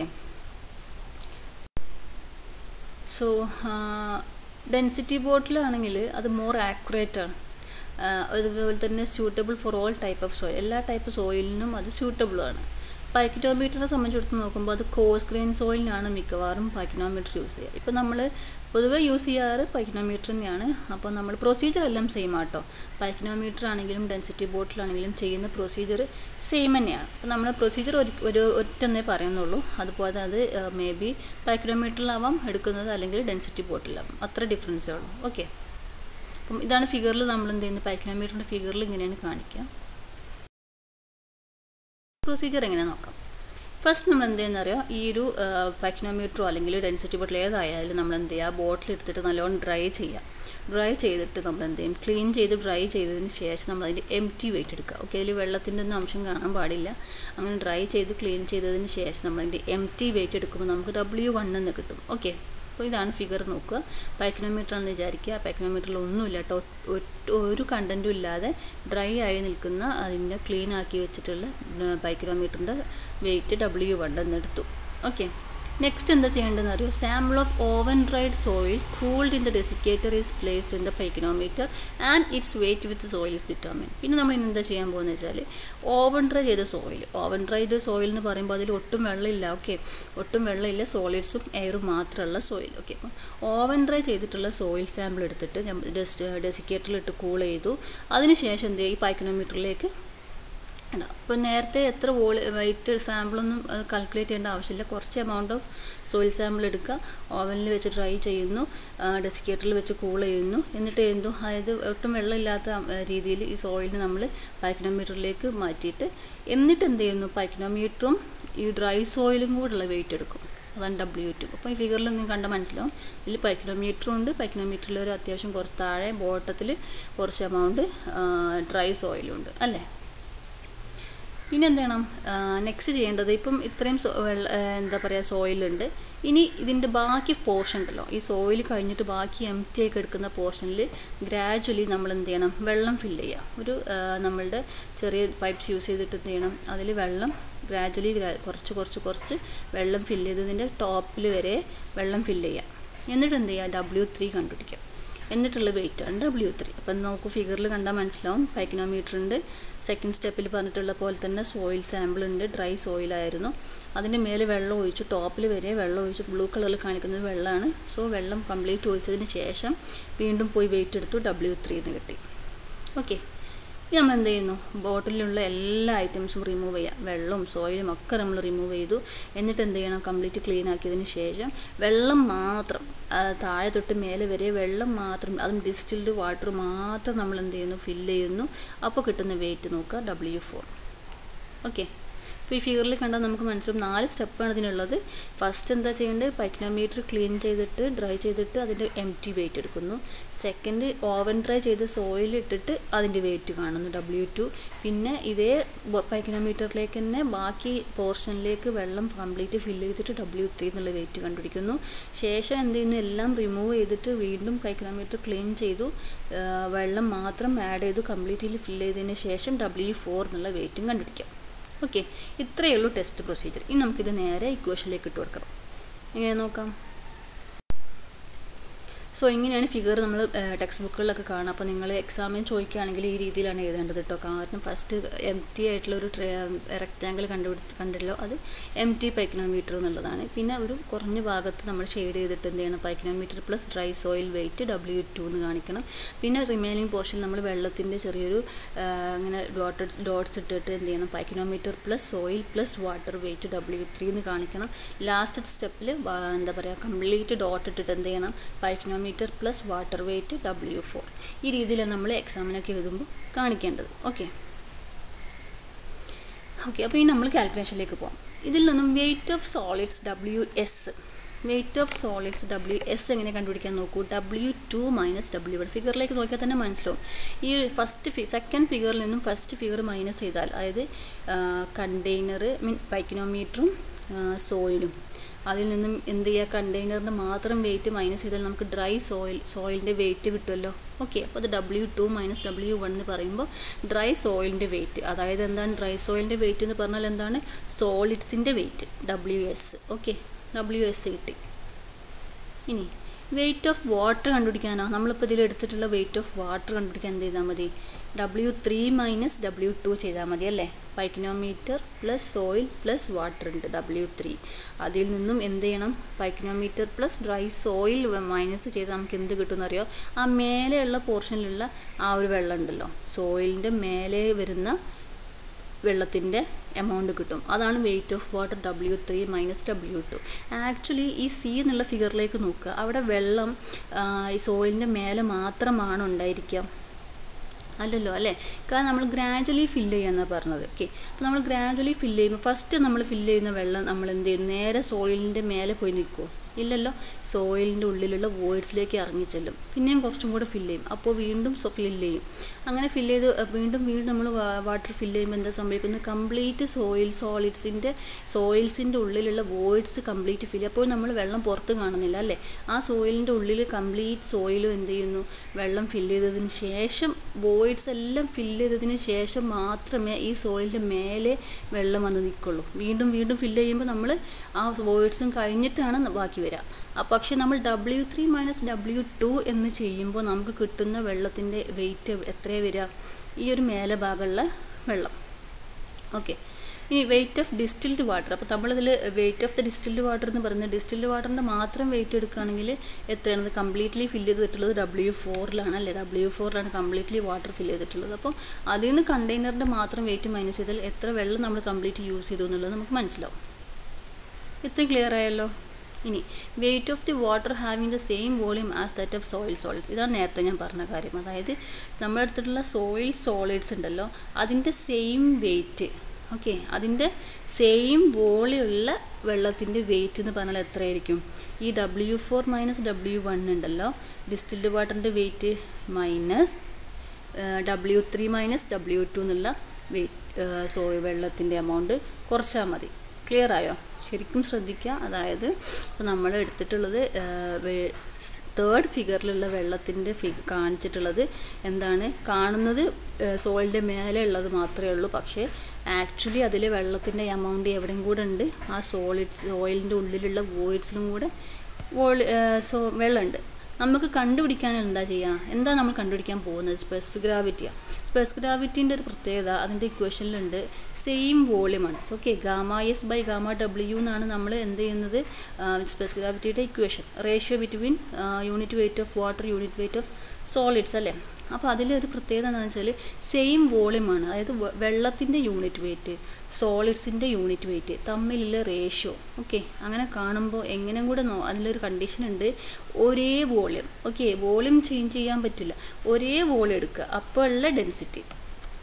സോ ഡെൻസിറ്റി ബോട്ടിലാണെങ്കിൽ അത് മോർ ആക്യുറേറ്റ് ആണ് അതുപോലെ തന്നെ suitable for all type of soil എല്ലാ ടൈപ്പ് സോയിലിനും അത് സ്യൂട്ടബിൾ ആണ് പൈക്കിനോമീറ്ററിനെ സംബന്ധിച്ചിടത്ത് നോക്കുമ്പോൾ അത് കോസ് ഗ്രെയിൻ സോയിലിനാണ് മിക്കവാറും പൈക്കിനോമീറ്റർ യൂസ് ചെയ്യുക ഇപ്പോൾ നമ്മൾ പൊതുവേ യൂസ് ചെയ്യാറ് പൈക്കിനോമീറ്റർ തന്നെയാണ് അപ്പോൾ നമ്മൾ പ്രൊസീജിയർ എല്ലാം സെയിം ആട്ടോ പൈക്കിനോമീറ്റർ ആണെങ്കിലും ഡെൻസിറ്റി ബോട്ടിലാണെങ്കിലും ചെയ്യുന്ന പ്രൊസീജിയർ സെയിം തന്നെയാണ് അപ്പോൾ നമ്മൾ പ്രൊസീജിയർ ഒരു ഒരു ഒറ്റന്നേ പറയുന്നുള്ളൂ അതുപോലെ അത് മേ ബി പൈക്കിനോമീറ്ററിലാവാം എടുക്കുന്നത് അല്ലെങ്കിൽ ഡെൻസിറ്റി ബോട്ടിലാവാം അത്ര ഡിഫറൻസേ ഉള്ളൂ ഓക്കെ അപ്പം ഇതാണ് ഫിഗറിൽ നമ്മൾ എന്ത് ചെയ്യുന്നത് പൈക്കിനോമീറ്ററിൻ്റെ ഫിഗറിൽ ഇങ്ങനെയാണ് കാണിക്കുക പ്രൊസീജിയർ എങ്ങനെ നോക്കാം ഫസ്റ്റ് നമ്മൾ എന്ത് ചെയ്യുന്ന അറിയാം ഈ ഒരു പൈക്കിനോമീറ്ററോ അല്ലെങ്കിൽ ഡെൻസിറ്റി ബോട്ടിൽ ഏതായാലും നമ്മൾ എന്ത് ചെയ്യുക ബോട്ടിൽ എടുത്തിട്ട് നല്ലോണം ഡ്രൈ ചെയ്യുക ഡ്രൈ ചെയ്തിട്ട് നമ്മൾ എന്ത് ചെയ്യും ക്ലീൻ ചെയ്ത് ഡ്രൈ ചെയ്തതിന് ശേഷം നമ്മൾ അതിൻ്റെ എം ടി വെയിറ്റ് എടുക്കുക ഓക്കെ അതിൽ വെള്ളത്തിൻ്റെ ഒന്നും അംശം കാണാൻ പാടില്ല അങ്ങനെ ഡ്രൈ ചെയ്ത് ക്ലീൻ ചെയ്തതിന് ശേഷം നമ്മൾ അതിൻ്റെ എം ടി വെയിറ്റ് എടുക്കുമ്പോൾ നമുക്ക് ഡബ്ല്യു വൺ എന്ന് കിട്ടും ഓക്കെ അപ്പോൾ ഇതാണ് ഫിഗർ നോക്കുക പൈക്കിനോമീറ്റർ ആണെന്ന് വിചാരിക്കുക പൈക്കിനോമീറ്ററിൽ ഒന്നുമില്ല കേട്ടോ ഒരു കണ്ടൻറ്റും ഇല്ലാതെ ഡ്രൈ ആയി നിൽക്കുന്ന അതിൻ്റെ ക്ലീൻ ആക്കി വെച്ചിട്ടുള്ള പൈക്കിനോമീറ്ററിൻ്റെ വെയിറ്റ് ഡബ്ല്യു വൺ എന്നെടുത്തു ഓക്കെ നെക്സ്റ്റ് എന്താ ചെയ്യേണ്ടതെന്ന് അറിയോ sample of oven dried soil cooled in the desiccator is placed in the pycnometer and its weight with soil is determine പിന്നെ നമ്മൾ ഇന്ന് എന്താ ചെയ്യാൻ പോകുന്നത് വെച്ചാൽ ഓവൻ ഡ്രൈ ചെയ്ത സോയിൽ ഓവൻ ഡ്രൈഡ് സോയിൽ എന്ന് പറയുമ്പോൾ അതിൽ ഒട്ടും വെള്ളമില്ല ഓക്കെ ഒട്ടും വെള്ളമില്ല സോളിഡ്സും എയറും മാത്രമുള്ള സോയിൽ ഓക്കെ അപ്പം ഓവൻ ഡ്രൈ ചെയ്തിട്ടുള്ള സോയിൽ സാമ്പിൾ എടുത്തിട്ട് ഡെസിക്കേറ്ററിലിട്ട് കൂൾ ചെയ്തു അതിനുശേഷം എന്ത് ചെയ്യും ഈ പൈക്കിനോമീറ്ററിലേക്ക് ഉണ്ടാവും അപ്പോൾ നേരത്തെ എത്ര വോളി വെയിറ്റ് സാമ്പിളൊന്നും കാൽക്കുലേറ്റ് ചെയ്യേണ്ട ആവശ്യമില്ല കുറച്ച് എമൗണ്ട് ഓഫ് സോയിൽ സാമ്പിൾ എടുക്കുക ഓവനിൽ വെച്ച് ഡ്രൈ ചെയ്യുന്നു ഡെസിക്കേറ്ററിൽ വെച്ച് കൂൾ ചെയ്യുന്നു എന്നിട്ട് എന്തു അതായത് ഒട്ടും വെള്ളമില്ലാത്ത രീതിയിൽ ഈ സോയിലിന് നമ്മൾ പൈക്കിനോമീറ്ററിലേക്ക് മാറ്റിയിട്ട് എന്നിട്ട് എന്ത് ചെയ്യുന്നു പൈക്കിനോമീറ്ററും ഈ ഡ്രൈ സോയിലും കൂടെയുള്ള വെയിറ്റ് എടുക്കും അതാണ് ഡബ്ല്യു ടു അപ്പോൾ ഈ ഫിഗറിൽ നിങ്ങൾ കണ്ട മനസ്സിലാവും ഇതിൽ പൈക്കിനോമീറ്ററും ഉണ്ട് പൈക്കിനോമീറ്ററിൽ ഒരു അത്യാവശ്യം കുറച്ച് താഴെ ബോട്ടത്തിൽ കുറച്ച് എമൗണ്ട് ഡ്രൈ സോയിലും ഉണ്ട് അല്ലേ പിന്നെ എന്ത് ചെയ്യണം നെക്സ്റ്റ് ചെയ്യേണ്ടത് ഇപ്പം ഇത്രയും എന്താ പറയുക സോയിലുണ്ട് ഇനി ഇതിൻ്റെ ബാക്കി പോർഷൻ ഉണ്ടല്ലോ ഈ സോയിൽ കഴിഞ്ഞിട്ട് ബാക്കി എം ടി ഒക്കെ എടുക്കുന്ന പോർഷനിൽ ഗ്രാജുവലി നമ്മൾ എന്ത് ചെയ്യണം വെള്ളം ഫില്ല് ചെയ്യുക ഒരു നമ്മളുടെ ചെറിയ പൈപ്പ്സ് യൂസ് ചെയ്തിട്ട് എന്ത് ചെയ്യണം അതിൽ വെള്ളം ഗ്രാജുവലി കുറച്ച് കുറച്ച് കുറച്ച് വെള്ളം ഫില്ല് ചെയ്തതിൻ്റെ ടോപ്പിൽ വരെ വെള്ളം ഫില്ല് ചെയ്യുക എന്നിട്ട് എന്ത് ചെയ്യുക ഡബ്ല്യു ത്രീ കണ്ടുപിടിക്കുക എന്നിട്ടുള്ള വെയിറ്റ് ആണ് ഡബ്ല്യു ത്രീ അപ്പം നമുക്ക് ഫിഗറിൽ കണ്ടാൽ മനസ്സിലാവും പൈക്കിനോമീറ്റർ ഉണ്ട് സെക്കൻഡ് സ്റ്റെപ്പിൽ പറഞ്ഞിട്ടുള്ള പോലെ തന്നെ സോയിൽ സാമ്പിൾ ഉണ്ട് ഡ്രൈ സോയിലായിരുന്നു അതിൻ്റെ മേലെ വെള്ളം ഒഴിച്ചു ടോപ്പിൽ വരെ വെള്ളം ഒഴിച്ച് ബ്ലൂ കളറിൽ കാണിക്കുന്നത് വെള്ളമാണ് സോ വെള്ളം കംപ്ലീറ്റ് ഒഴിച്ചതിന് ശേഷം വീണ്ടും പോയി വെയിറ്റ് എടുത്തു ഡബ്ല്യു ത്രീ എന്ന് കിട്ടി ഓക്കെ ഇനി നമ്മൾ എന്ത് ചെയ്യുന്നു ബോട്ടിലുള്ള എല്ലാ ഐറ്റംസും റിമൂവ് ചെയ്യുക വെള്ളവും സോയിലും ഒക്കെ നമ്മൾ റിമൂവ് ചെയ്തു എന്നിട്ട് എന്ത് ചെയ്യണം കംപ്ലീറ്റ് ക്ലീൻ ആക്കിയതിന് ശേഷം വെള്ളം മാത്രം താഴെ തൊട്ട് മേലെ വരെ വെള്ളം മാത്രം അതും ഡിസ്റ്റിൽഡ് വാട്ടർ മാത്രം നമ്മൾ എന്ത് ചെയ്യുന്നു ഫില്ല് ചെയ്യുന്നു അപ്പോൾ കിട്ടുന്ന വെയിറ്റ് നോക്കുക ഡബ്ല്യു ഫോർ ഓക്കെ അപ്പോൾ ഈ ഫിഗറിൽ കണ്ടാൽ നമുക്ക് മനസ്സിലാവും നാല് സ്റ്റെപ്പാണ് ഇതിനുള്ളത് ഫസ്റ്റ് എന്താ ചെയ്യേണ്ടത് പൈക്നോമീറ്റർ ക്ലീൻ ചെയ്തിട്ട് ഡ്രൈ ചെയ്തിട്ട് അതിൻ്റെ എം ടി വെയിറ്റ് എടുക്കുന്നു സെക്കൻഡ് ഓവൻ ഡ്രൈ ചെയ്ത് സോയിൽ ഇട്ടിട്ട് അതിൻ്റെ വെയിറ്റ് കാണുന്നു ഡബ്ല്യു ടു പിന്നെ ഇതേ പൈക്നോമീറ്ററിലേക്ക് തന്നെ ബാക്കി പോർഷനിലേക്ക് വെള്ളം കംപ്ലീറ്റ് ഫില്ല് ചെയ്തിട്ട് ഡബ്ല്യു ത്രീ എന്നുള്ള വെയിറ്റ് കണ്ടുപിടിക്കുന്നു ശേഷം എന്ത് ചെയ്യുന്നു എല്ലാം റിമൂവ് ചെയ്തിട്ട് വീണ്ടും പൈക്നോമീറ്റർ ക്ലീൻ ചെയ്തു വെള്ളം മാത്രം ആഡ് ചെയ്തു കംപ്ലീറ്റ്ലി ഫില്ല് ചെയ്തതിന് ശേഷം ഡബ്ല്യു ഫോർ എന്നുള്ള വെയിറ്റും കണ്ടുപിടിക്കാം ഓക്കെ ഇത്രയേ ഉള്ളൂ ടെസ്റ്റ് പ്രൊസീജിയർ ഇനി നമുക്കിത് നേരെ ഇക്വേഷനിലേക്ക് ഇട്ട് കൊടുക്കണം എങ്ങനെ നോക്കാം സോ ഇങ്ങനെയാണ് ഫിഗർ നമ്മൾ ടെക്സ്റ്റ് ബുക്കുകളിലൊക്കെ കാണുക അപ്പോൾ നിങ്ങൾ എക്സാമിന് ചോദിക്കുകയാണെങ്കിൽ ഈ രീതിയിലാണ് എഴുതേണ്ടത് കേട്ടോ കാരണം ഫസ്റ്റ് എം ടി ആയിട്ടുള്ള ഒരു റെക്റ്റാങ്കിൾ കണ്ടുപിടിച്ച് കണ്ടല്ലോ അത് എം ടി പൈക്നോമീറ്റർ എന്നുള്ളതാണ് പിന്നെ ഒരു കുറഞ്ഞ ഭാഗത്ത് നമ്മൾ ഷെയ്ഡ് ചെയ്തിട്ട് എന്ത് ചെയ്യണം pycnometer plus dry soil weight W two എന്ന് കാണിക്കണം പിന്നെ റിമൈനിങ് പോർഷൻ നമ്മൾ വെള്ളത്തിൻ്റെ ചെറിയൊരു ഇങ്ങനെ ഡോട്ടഡ് ഡോട്ട്സ് ഇട്ടിട്ട് എന്ത് ചെയ്യണം pycnometer plus soil plus water weight W three എന്ന് കാണിക്കണം ലാസ്റ്റ് സ്റ്റെപ്പിൽ എന്താ പറയുക കംപ്ലീറ്റ് ഡോട്ട് ഇട്ടിട്ട് എന്ത് ചെയ്യണം pycnometer meter plus water weight W four ഈ രീതിയിലാണ് നമ്മൾ എക്സാമിനൊക്കെ എഴുതുമ്പോൾ കാണിക്കേണ്ടത് ഓക്കെ ഓക്കെ അപ്പോൾ ഇനി നമ്മൾ കാൽക്കുലേഷനിലേക്ക് പോകാം ഇതിൽ നിന്നും weight of solids W S weight of solids W S എങ്ങനെ കണ്ടുപിടിക്കാൻ നോക്കൂ W two minus W one ഫിഗറിലേക്ക് നോക്കിയാൽ തന്നെ മനസ്സിലാവും ഈ ഫസ്റ്റ് ഫി സെക്കൻഡ് ഫിഗറിൽ നിന്നും ഫസ്റ്റ് ഫിഗർ മൈനസ് ചെയ്താൽ അതായത് കണ്ടെയ്നർ മീൻ പൈക്കിനോമീറ്ററും സോയിലും അതിൽ നിന്നും എന്ത് ചെയ്യുക കണ്ടെയ്നറിൻ്റെ മാത്രം വെയിറ്റ് മൈനസ് ചെയ്താൽ നമുക്ക് ഡ്രൈ സോയിൽ സോയിലിൻ്റെ വെയിറ്റ് കിട്ടുമല്ലോ ഓക്കെ അപ്പോൾ അത് W two minus W one എന്ന് പറയുമ്പോൾ ഡ്രൈ സോയിലിൻ്റെ വെയിറ്റ് അതായത് എന്താണ് ഡ്രൈ സോയിലിൻ്റെ വെയിറ്റ് എന്ന് പറഞ്ഞാൽ എന്താണ് സോളിഡ്സിൻ്റെ weight W S okay W S കിട്ടി ഇനി വെയിറ്റ് ഓഫ് വാട്ടർ കണ്ടുപിടിക്കാനോ നമ്മളിപ്പോൾ ഇതിൽ എടുത്തിട്ടുള്ള വെയിറ്റ് ഓഫ് വാട്ടർ കണ്ടുപിടിക്കാൻ എന്ത് ചെയ്താൽ മതി W three minus W two ചെയ്താൽ മതി അല്ലേ pycnometer plus soil plus water ഉണ്ട് ഡബ്ല്യു ത്രീ അതിൽ നിന്നും എന്ത് ചെയ്യണം pycnometer plus dry soil minus ചെയ്ത് നമുക്ക് എന്ത് കിട്ടുമെന്നറിയോ ആ മേലെയുള്ള പോർഷനിലുള്ള ആ ഒരു വെള്ളം ഉണ്ടല്ലോ സോയിലിൻ്റെ മേലെ വരുന്ന വെള്ളത്തിൻ്റെ എമൗണ്ട് കിട്ടും അതാണ് weight of water W three minus W two actually ഈ സി എന്നുള്ള ഫിഗറിലേക്ക് നോക്കുക അവിടെ വെള്ളം ഈ സോയിലിൻ്റെ മേലെ മാത്രമാണ് ഉണ്ടായിരിക്കുക അല്ലല്ലോ അല്ലേ കാരണം നമ്മൾ ഗ്രാജുവലി ഫില്ല് ചെയ്യാന്നാണ് പറഞ്ഞത് ഓക്കെ അപ്പോൾ നമ്മൾ ഗ്രാജുവലി ഫില്ല് ചെയ്യുമ്പോൾ ഫസ്റ്റ് നമ്മൾ ഫില്ല് ചെയ്യുന്ന വെള്ളം നമ്മൾ എന്ത് ചെയ്യും നേരെ സോയിലിൻ്റെ മേലെ പോയി നിൽക്കുമോ ഇല്ലല്ലോ സോയിലിൻ്റെ ഉള്ളിലുള്ള വോയിഡ്സിലേക്ക് ഇറങ്ങി ചെല്ലും പിന്നെയും കുറച്ചും കൂടെ ഫില്ല് ചെയ്യും അപ്പോൾ വീണ്ടും ഫില്ല് ചെയ്യും അങ്ങനെ ഫില്ല് ചെയ്ത് വീണ്ടും വീണ്ടും നമ്മൾ വാട്ടർ ഫില്ല് ചെയ്യുമ്പോൾ എന്താ സംഭവിക്കുന്നത് കംപ്ലീറ്റ് സോയിൽ സോളിഡ്സിൻ്റെ സോയിൽസിൻ്റെ ഉള്ളിലുള്ള വോയിഡ്സ് കംപ്ലീറ്റ് ഫില്ല് അപ്പോൾ നമ്മൾ വെള്ളം പുറത്ത് കാണുന്നില്ല അല്ലേ ആ സോയിലിൻ്റെ ഉള്ളിൽ കംപ്ലീറ്റ് സോയിലും എന്ത് ചെയ്യുന്നു വെള്ളം ഫില്ല് ചെയ്തതിന് ശേഷം വോയിഡ്സ് എല്ലാം ഫില്ല് ചെയ്തതിന് ശേഷം മാത്രമേ ഈ സോയിലിൻ്റെ മേലെ വെള്ളം വന്ന് നിൽക്കുള്ളൂ വീണ്ടും വീണ്ടും ഫില്ല് ചെയ്യുമ്പോൾ നമ്മൾ ആ വോയിഡ്സും കഴിഞ്ഞിട്ടാണ് ബാക്കി വരിക പക്ഷേ നമ്മൾ W three minus W two എന്ന് ചെയ്യുമ്പോൾ നമുക്ക് കിട്ടുന്ന വെള്ളത്തിൻ്റെ വെയിറ്റ് എത്രയാണ് വരിക ഈ ഒരു മേലെ ഭാഗമുള്ള വെള്ളം ഓക്കെ ഇനി വെയിറ്റ് ഓഫ് ഡിസ്റ്റിൽഡ് വാട്ടർ അപ്പോൾ നമ്മളിതിൽ weight of the distilled water എന്ന് പറയുന്നത് ഡിസ്റ്റിൽഡ് വാട്ടറിൻ്റെ മാത്രം വെയിറ്റ് എടുക്കുകയാണെങ്കിൽ എത്രയാണ് കംപ്ലീറ്റ്ലി ഫില്ല് ചെയ്തിട്ടുള്ളത് ഡബ്ല്യു ഫോറിലാണ് അല്ലേ ഡബ്ല്യു ഫോറിലാണ് കംപ്ലീറ്റ്ലി വാട്ടർ ഫില്ല് ചെയ്തിട്ടുള്ളത് അപ്പോൾ അതിൽ നിന്ന് കണ്ടെയ്നറിൻ്റെ മാത്രം വെയിറ്റ് മൈനസ് ചെയ്താൽ എത്ര വെള്ളം നമ്മൾ കംപ്ലീറ്റ് യൂസ് ചെയ്തു എന്നുള്ളത് നമുക്ക് മനസ്സിലാവും ഇത്രയും ക്ലിയർ ആയല്ലോ ഇനി weight of the water having the same volume as that of soil solids ഇതാണ് നേരത്തെ ഞാൻ പറഞ്ഞ കാര്യം അതായത് നമ്മുടെ അടുത്തുള്ള സോയിൽ സോളിഡ്സ് ഉണ്ടല്ലോ അതിൻ്റെ സെയിം വെയിറ്റ് ഓക്കെ അതിൻ്റെ സെയിം വോളിയുള്ള വെള്ളത്തിൻ്റെ വെയിറ്റ് എന്ന് പറഞ്ഞാൽ എത്രയായിരിക്കും ഈ W four minus W one ഉണ്ടല്ലോ ഡിസ്റ്റിൽഡ് വാട്ടറിൻ്റെ weight minus W three minus W two എന്നുള്ള വെയിറ്റ് സോ വെള്ളത്തിൻ്റെ എമൗണ്ട് കുറച്ചാൽ മതി ക്ലിയർ ആയോ ശരിക്കും ശ്രദ്ധിക്കുക അതായത് ഇപ്പോൾ നമ്മൾ എടുത്തിട്ടുള്ളത് തേർഡ് ഫിഗറിലുള്ള വെള്ളത്തിൻ്റെ ഫിഗ് കാണിച്ചിട്ടുള്ളത് എന്താണ് കാണുന്നത് സോയിലിൻ്റെ മേലെ ഉള്ളത് മാത്രമേ ഉള്ളൂ പക്ഷേ ആക്ച്വലി അതിൽ വെള്ളത്തിൻ്റെ എമൗണ്ട് എവിടെയും കൂടെ ഉണ്ട് ആ സോളിഡ്സ് സോയിലിൻ്റെ ഉള്ളിലുള്ള വോയിഡ്സിലും കൂടെ വോളി സോ വെള്ളമുണ്ട് നമുക്ക് കണ്ടുപിടിക്കാൻ എന്താ ചെയ്യുക എന്താ നമ്മൾ കണ്ടുപിടിക്കാൻ പോകുന്നത് സ്പെസിഫിക് ഗ്രാവിറ്റിയാണ് സ്പെസിഫിക് ഗ്രാവിറ്റീൻ്റെ ഒരു പ്രത്യേകത അതിൻ്റെ ഇക്വേഷനിലുണ്ട് സെയിം വോളിയമാണ് so okay gamma S by gamma W എന്നാണ് നമ്മൾ എന്ത് ചെയ്യുന്നത് സ്പെസിഫിക് ഗ്രാവിറ്റിയുടെ equation ratio between unit weight of water unit weight of solids അല്ലേ അപ്പോൾ അതിലൊരു പ്രത്യേകത എന്താണെന്ന് വെച്ചാൽ സെയിം വോളിയമാണ് അതായത് വെള്ളത്തിൻ്റെ യൂണിറ്റ് വെയിറ്റ് സോളിഡ്സിൻ്റെ യൂണിറ്റ് വെയിറ്റ് തമ്മിലുള്ള റേഷ്യോ ഓക്കെ അങ്ങനെ കാണുമ്പോൾ എങ്ങനെ കൂടെ നോ അതിലൊരു കണ്ടീഷൻ ഉണ്ട് ഒരേ വോളിയം ഓക്കെ വോളിയം ചേഞ്ച് ചെയ്യാൻ പറ്റില്ല ഒരേ വോളിയം എടുക്കുക അപ്പോൾ ഉള്ള ഡെൻസിറ്റി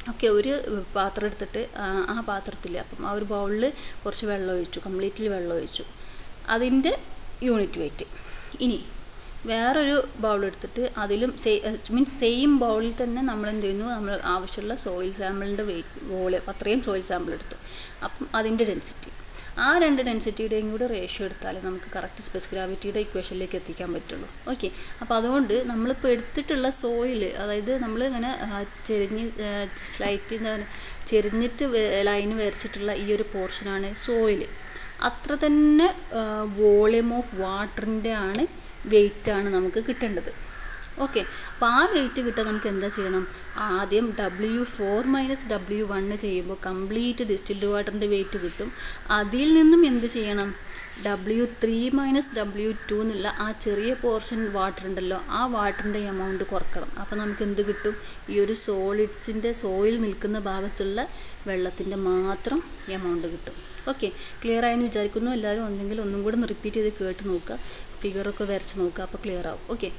ഓക്കെ ഒരു പാത്രം എടുത്തിട്ട് ആ പാത്രത്തിൽ അപ്പം ആ ഒരു ബൗളിൽ കുറച്ച് വെള്ളം ഒഴിച്ചു കംപ്ലീറ്റ്ലി വെള്ളം ഒഴിച്ചു അതിൻ്റെ യൂണിറ്റ് വെയിറ്റ് ഇനി വേറൊരു ബൗൾ എടുത്തിട്ട് അതിലും മീൻസ് സെയിം ബൗളിൽ തന്നെ നമ്മൾ എന്ത് ചെയ്യുന്നു നമ്മൾ ആവശ്യമുള്ള സോയിൽ സാമ്പിളിൻ്റെ വെയിറ്റ് വോളിയം അത്രയും സോയിൽ സാമ്പിൾ എടുത്തു അപ്പം അതിൻ്റെ ഡെൻസിറ്റി ആ രണ്ട് ഡെൻസിറ്റിയുടെയും കൂടെ റേഷ്യോ എടുത്താൽ നമുക്ക് കറക്റ്റ് സ്പെസ് ഗ്രാവിറ്റിയുടെ ഇക്വേഷനിലേക്ക് എത്തിക്കാൻ പറ്റുള്ളൂ ഓക്കെ അപ്പോൾ അതുകൊണ്ട് നമ്മളിപ്പോൾ എടുത്തിട്ടുള്ള സോയിൽ അതായത് നമ്മൾ ഇങ്ങനെ ചെരിഞ്ഞ് സ്ലൈറ്റ് എന്താണ് ചെരിഞ്ഞിട്ട് ലൈൻ വരച്ചിട്ടുള്ള ഈ ഒരു പോർഷനാണ് സോയിൽ അത്ര തന്നെ വോളിയം ഓഫ് വാട്ടറിൻ്റെ ആണ് വെയിറ്റാണ് നമുക്ക് കിട്ടേണ്ടത് ഓക്കെ അപ്പോൾ ആ വെയിറ്റ് കിട്ടാൻ നമുക്ക് എന്താ ചെയ്യണം ആദ്യം W four minus W one ചെയ്യുമ്പോൾ കംപ്ലീറ്റ് ഡിസ്റ്റിൽഡ് വാട്ടറിൻ്റെ വെയിറ്റ് കിട്ടും അതിൽ നിന്നും എന്ത് ചെയ്യണം W three minus W two എന്നുള്ള ആ ചെറിയ പോർഷൻ വാട്ടർ ഉണ്ടല്ലോ ആ വാട്ടറിൻ്റെ എമൗണ്ട് കുറക്കണം അപ്പോൾ നമുക്ക് എന്ത് കിട്ടും ഈ ഒരു സോളിഡ്സിൻ്റെ സോയിൽ നിൽക്കുന്ന ഭാഗത്തുള്ള വെള്ളത്തിൻ്റെ മാത്രം എമൗണ്ട് കിട്ടും ഓക്കെ ക്ലിയർ ആയെന്ന് വിചാരിക്കുന്നു എല്ലാവരും ഒന്നെങ്കിൽ ഒന്നും കൂടെ ഒന്ന് റിപ്പീറ്റ് ചെയ്ത് കേട്ട് നോക്കുക ഫിഗറൊക്കെ വരച്ച് നോക്കുക അപ്പോൾ ക്ലിയർ ആവും ഓക്കെ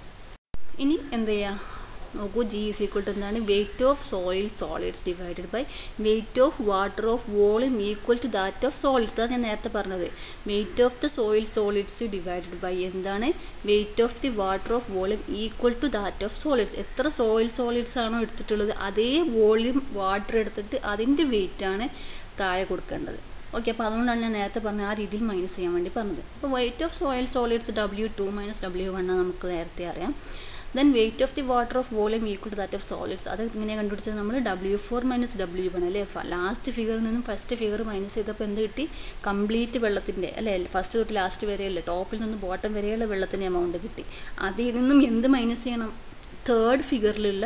ഇനി എന്ത് ചെയ്യുക നോക്കൂ ജി ഈസ് ഈക്വൽ ടു എന്താണ് weight of soil solids divided by weight of water of volume equal to that of solids അതാണ് ഞാൻ നേരത്തെ പറഞ്ഞത് weight of the soil solids divided by എന്താണ് weight of the water of volume equal to that of solids എത്ര soil solids ആണോ എടുത്തിട്ടുള്ളത് അതേ volume water എടുത്തിട്ട് അതിൻ്റെ വെയിറ്റാണ് താഴെ കൊടുക്കേണ്ടത് ഓക്കെ അപ്പോൾ അതുകൊണ്ടാണ് ഞാൻ നേരത്തെ പറഞ്ഞ ആ രീതിയിൽ മൈനസ് ചെയ്യാൻ വേണ്ടി പറഞ്ഞത് അപ്പോൾ weight of soil solids W two minus W one നമുക്ക് നേരത്തെ അറിയാം then weight of the water of volume equal to that of solids അത് ഇങ്ങനെ കണ്ടുപിടിച്ചത് നമ്മൾ W four minus W one അല്ലേ ലാസ്റ്റ് ഫിഗറിൽ നിന്നും ഫസ്റ്റ് ഫിഗർ മൈനസ് ചെയ്തപ്പോൾ എന്ത് കിട്ടി കംപ്ലീറ്റ് വെള്ളത്തിൻ്റെ അല്ലേ ഫസ്റ്റ് തൊട്ട് ലാസ്റ്റ് വരെയല്ലേ ടോപ്പിൽ നിന്ന് ബോട്ടം വരെയുള്ള വെള്ളത്തിൻ്റെ എമൗണ്ട് കിട്ടി അതിൽ നിന്നും എന്ത് മൈനസ് ചെയ്യണം തേർഡ് ഫിഗറിലുള്ള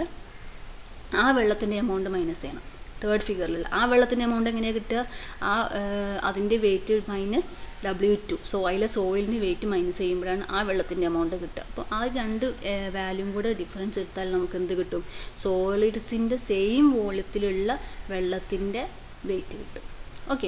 ആ വെള്ളത്തിൻ്റെ എമൗണ്ട് മൈനസ് ചെയ്യണം തേർഡ് ഫിഗറിലുള്ള ആ വെള്ളത്തിൻ്റെ എമൗണ്ട് എങ്ങനെയാണ് കിട്ടുക ആ അതിൻ്റെ വെയിറ്റ് മൈനസ് ഡബ്ല്യു ടു സോയിലെ സോയിലിന് വെയിറ്റ് മൈനസ് ചെയ്യുമ്പോഴാണ് ആ വെള്ളത്തിൻ്റെ എമൗണ്ട് കിട്ടുക അപ്പോൾ ആ രണ്ട് വാല്യൂം കൂടെ ഡിഫറൻസ് എടുത്താൽ നമുക്ക് എന്ത് കിട്ടും സോളിഡ്സിൻ്റെ സെയിം വോളിയത്തിലുള്ള വെള്ളത്തിൻ്റെ വെയിറ്റ് കിട്ടും ഓക്കെ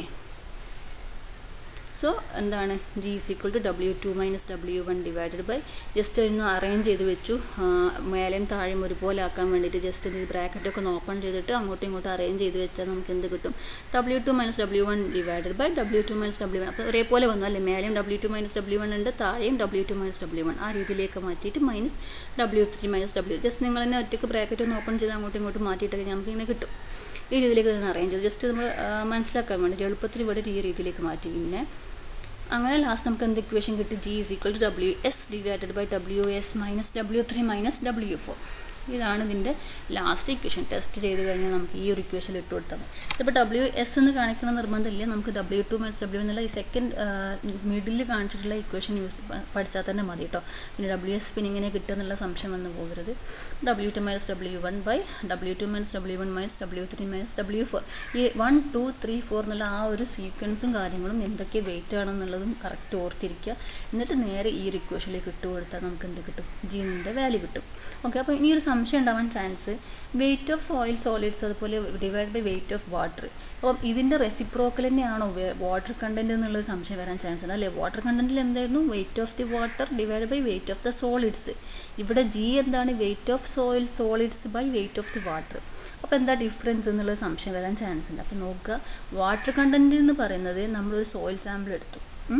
സോ എന്താണ് G is equal to W two minus W one divided by just ഒന്ന് അറേഞ്ച് ചെയ്ത് വെച്ചു മേലെയും താഴെയും ഒരുപോലെ ആക്കാൻ വേണ്ടിയിട്ട് ജസ്റ്റ് ഇത് ബ്രാക്കറ്റൊക്കെ ഒന്ന് ഓപ്പൺ ചെയ്തിട്ട് അങ്ങോട്ടും ഇങ്ങോട്ടും അറേഞ്ച് ചെയ്ത് വെച്ചാൽ നമുക്ക് എന്ത് കിട്ടും W two minus W one divided by W two minus W one അപ്പോൾ ഒരേപോലെ വന്നു അല്ലേ മേലെയും W two minus W one ഉണ്ട് താഴെയും W two minus W one ആ രീതിയിലേക്ക് മാറ്റിയിട്ട് minus W three minus W just നിങ്ങൾ തന്നെ ഒറ്റയ്ക്ക് ബ്രാക്കറ്റ് ഒന്ന് ഓപ്പൺ ചെയ്ത് അങ്ങോട്ടും ഇങ്ങോട്ടും മാറ്റിയിട്ടൊക്കെ നമുക്ക് ഇങ്ങനെ കിട്ടും ഈ രീതിയിലേക്ക് തന്നെ അറേഞ്ച് ചെയ്ത് ജസ്റ്റ് നമ്മൾ മനസ്സിലാക്കാൻ വേണ്ടി എളുപ്പത്തിൽ ഇവിടെ ഈ രീതിയിലേക്ക് മാറ്റി പിന്നെ അങ്ങനെ ലാസ്റ്റ് നമുക്ക് എന്ത് ഇക്വേഷൻ കിട്ടി G is equal to W S divided by W S minus W three minus W four ഇതാണ് ഇതിൻ്റെ ലാസ്റ്റ് ഇക്വേഷൻ ടെസ്റ്റ് ചെയ്ത് കഴിഞ്ഞാൽ നമുക്ക് ഈ ഒരു ഇക്വേഷൻ ഇട്ട് കൊടുത്താൽ മതി ഇപ്പോൾ ഡബ്ല്യു എസ് എന്ന് കാണിക്കുന്ന നിർബന്ധമില്ല നമുക്ക് ഡബ്ല്യു ടു മൈനസ് ഡബ്ല്യു എന്നുള്ള ഈ സെക്കൻഡ് മിഡിൽ കാണിച്ചിട്ടുള്ള ഇക്വേഷൻ യൂസ് പഠിച്ചാൽ തന്നെ മതി കേട്ടോ പിന്നെ ഡബ്ല്യു എസ് പിന്നെ ഇങ്ങനെ കിട്ടുക എന്നുള്ള സംശയം വന്നു പോകരുത് W two minus W one by W two minus W one minus W three minus W four ഈ വൺ ടു ത്രീ ഫോർ എന്നുള്ള ആ ഒരു സീക്വൻസും കാര്യങ്ങളും എന്തൊക്കെ വെയിറ്റ് ആണെന്നുള്ളതും കറക്റ്റ് ഓർത്തിരിക്കുക എന്നിട്ട് നേരെ ഈ ഒരു ഇക്വേഷനിലേക്ക് ഇട്ട് കൊടുത്താൽ നമുക്ക് എന്ത് കിട്ടും ജീനിൻ്റെ വാല്യൂ കിട്ടും ഓക്കെ അപ്പോൾ ഇനി ഒരു സംശയം ഉണ്ടാവാൻ chance weight of soil solids അതുപോലെ divide by weight of water അപ്പം ഇതിൻ്റെ റെസിപ്രോക്കൽ തന്നെയാണോ വാട്ടർ കണ്ടൻറ്റ് എന്നുള്ളത് സംശയം വരാൻ ചാൻസ് ഉണ്ട് അല്ലേ വാട്ടർ കണ്ടൻറ്റിൽ എന്തായിരുന്നു weight of the water divide by weight of the solids ഇവിടെ ജി എന്താണ് weight of soil solids by weight of the water അപ്പോൾ എന്താ ഡിഫറൻസ് എന്നുള്ള സംശയം വരാൻ ചാൻസ് ഉണ്ട് അപ്പോൾ നോക്കുക വാട്ടർ കണ്ടൻറ്റ് എന്ന് പറയുന്നത് നമ്മളൊരു സോയിൽ സാമ്പിൾ എടുത്തു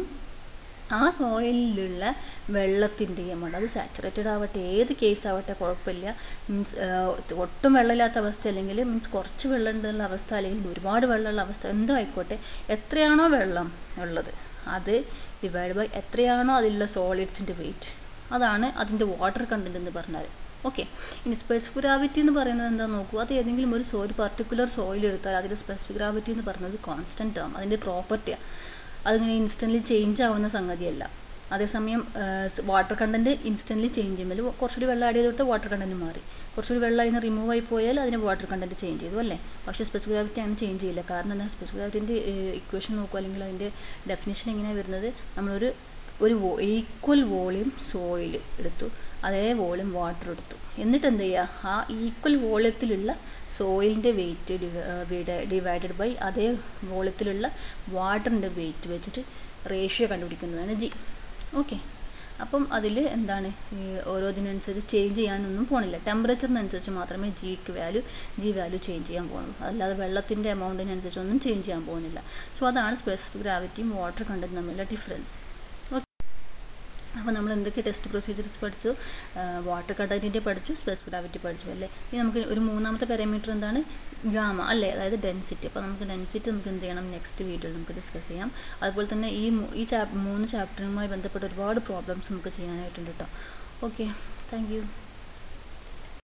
ആ സോയിലിലുള്ള വെള്ളത്തിൻ്റെ എമൗണ്ട് അത് സാച്ചുറേറ്റഡ് ആവട്ടെ ഏത് കേസ് ആവട്ടെ കുഴപ്പമില്ല മീൻസ് ഒട്ടും വെള്ളമില്ലാത്ത അവസ്ഥ അല്ലെങ്കിൽ മീൻസ് കുറച്ച് വെള്ളം ഉള്ള അവസ്ഥ അല്ലെങ്കിൽ ഒരുപാട് വെള്ളമുള്ള അവസ്ഥ എന്തോ ആയിക്കോട്ടെ എത്രയാണോ വെള്ളം ഉള്ളത് അത് ഡിവൈഡ് ബൈ എത്രയാണോ അതിലുള്ള സോളിഡ്സിൻ്റെ വെയിറ്റ് അതാണ് അതിൻ്റെ വാട്ടർ കണ്ടൻറ്റ് എന്ന് പറഞ്ഞാൽ ഓക്കെ ഇനി സ്പെസിഫിക് ഗ്രാവിറ്റി എന്ന് പറയുന്നത് എന്താ നോക്കൂ അത് ഏതെങ്കിലും ഒരു സോ ഒരു പർട്ടിക്കുലർ സോയിൽ എടുത്താൽ അതിൻ്റെ സ്പെസിഫിക് ഗ്രാവിറ്റി എന്ന് പറയുന്നത് കോൺസ്റ്റൻ്റ് ആവും അതിൻ്റെ പ്രോപ്പർട്ടിയാണ് അതിങ്ങനെ ഇൻസ്റ്റൻ്റ്ലി ചേഞ്ച് ആവുന്ന സംഗതിയല്ല അതേസമയം വാട്ടർ കണ്ടൻറ്റ് ഇൻസ്റ്റൻ്റ്ലി ചേഞ്ച് ചെയ്യുമ്പോൾ കുറച്ചുകൂടി വെള്ളം ആഡ് ചെയ്ത് കൊടുത്താൽ വാട്ടർ കണ്ടൻറ്റ് മാറി കുറച്ചുകൂടി വെള്ളം അതിന് റിമൂവ് ആയി പോയാൽ അതിന് വാട്ടർ കണ്ടൻറ്റ് ചേഞ്ച് ചെയ്തു അല്ലേ പക്ഷേ സ്പെസിഫിക് ഗ്രാവിറ്റി അങ്ങനെ ചേഞ്ച് ചെയ്യില്ല കാരണം എന്താ സ്പെസിഫിക് ഗ്രാവിറ്റിൻ്റെ ഇക്വേഷൻ നോക്കുക അല്ലെങ്കിൽ അതിൻ്റെ ഡെഫിനേഷൻ എങ്ങനെയാണ് വരുന്നത് നമ്മളൊരു ഒരു ഈക്വൽ വോളിയം സോയിൽ എടുത്തു അതേ വോളിയം വാട്ടർ എടുത്തു എന്നിട്ട് എന്ത് ചെയ്യുക ആ ഈക്വൽ വോളിയത്തിലുള്ള സോയിലിൻ്റെ വെയിറ്റ് ഡിവൈഡഡ് ബൈ അതേ വോളിയത്തിലുള്ള വാട്ടറിൻ്റെ വെയിറ്റ് വെച്ചിട്ട് റേഷ്യോ കണ്ടുപിടിക്കുന്നതാണ് ജി ഓക്കെ അപ്പം അതിൽ എന്താണ് ഈ ഓരോ ഇതിനനുസരിച്ച് ചേഞ്ച് ചെയ്യാനൊന്നും പോണില്ല ടെമ്പറേച്ചറിനനുസരിച്ച് മാത്രമേ ജിക്ക് വാല്യൂ ജി വാല്യൂ ചേഞ്ച് ചെയ്യാൻ പോകുള്ളൂ അല്ലാതെ വെള്ളത്തിൻ്റെ എമൗണ്ടിനനുസരിച്ചൊന്നും ചേഞ്ച് ചെയ്യാൻ പോകുന്നില്ല സോ അതാണ് സ്പെസിഫിക് ഗ്രാവിറ്റിയും വാട്ടർ കണ്ടൻറ്റ് തമ്മിലുള്ള ഡിഫറൻസ് അപ്പോൾ നമ്മൾ എന്തൊക്കെ ടെസ്റ്റ് പ്രൊസീജിയേഴ്സ് പഠിച്ചു വാട്ടർ കണ്ടൻറ്റിൻ്റെ പഠിച്ചു സ്പെസിഫിക് ഗ്രാവിറ്റി പഠിച്ചു അല്ലേ ഇനി നമുക്ക് ഒരു മൂന്നാമത്തെ പാരാമീറ്റർ എന്താണ് ഗാമ അല്ലേ അതായത് ഡെൻസിറ്റി അപ്പോൾ നമുക്ക് ഡെൻസിറ്റി നമുക്ക് എന്ത് ചെയ്യണം നെക്സ്റ്റ് വീഡിയോയിൽ നമുക്ക് ഡിസ്കസ് ചെയ്യാം അതുപോലെ തന്നെ ഈ ഈ ചാപ് മൂന്ന് ചാപ്റ്ററുമായി ബന്ധപ്പെട്ട് ഒരുപാട് പ്രോബ്ലംസ് നമുക്ക് ചെയ്യാനായിട്ടുണ്ട് കേട്ടോ ഓക്കെ താങ്ക്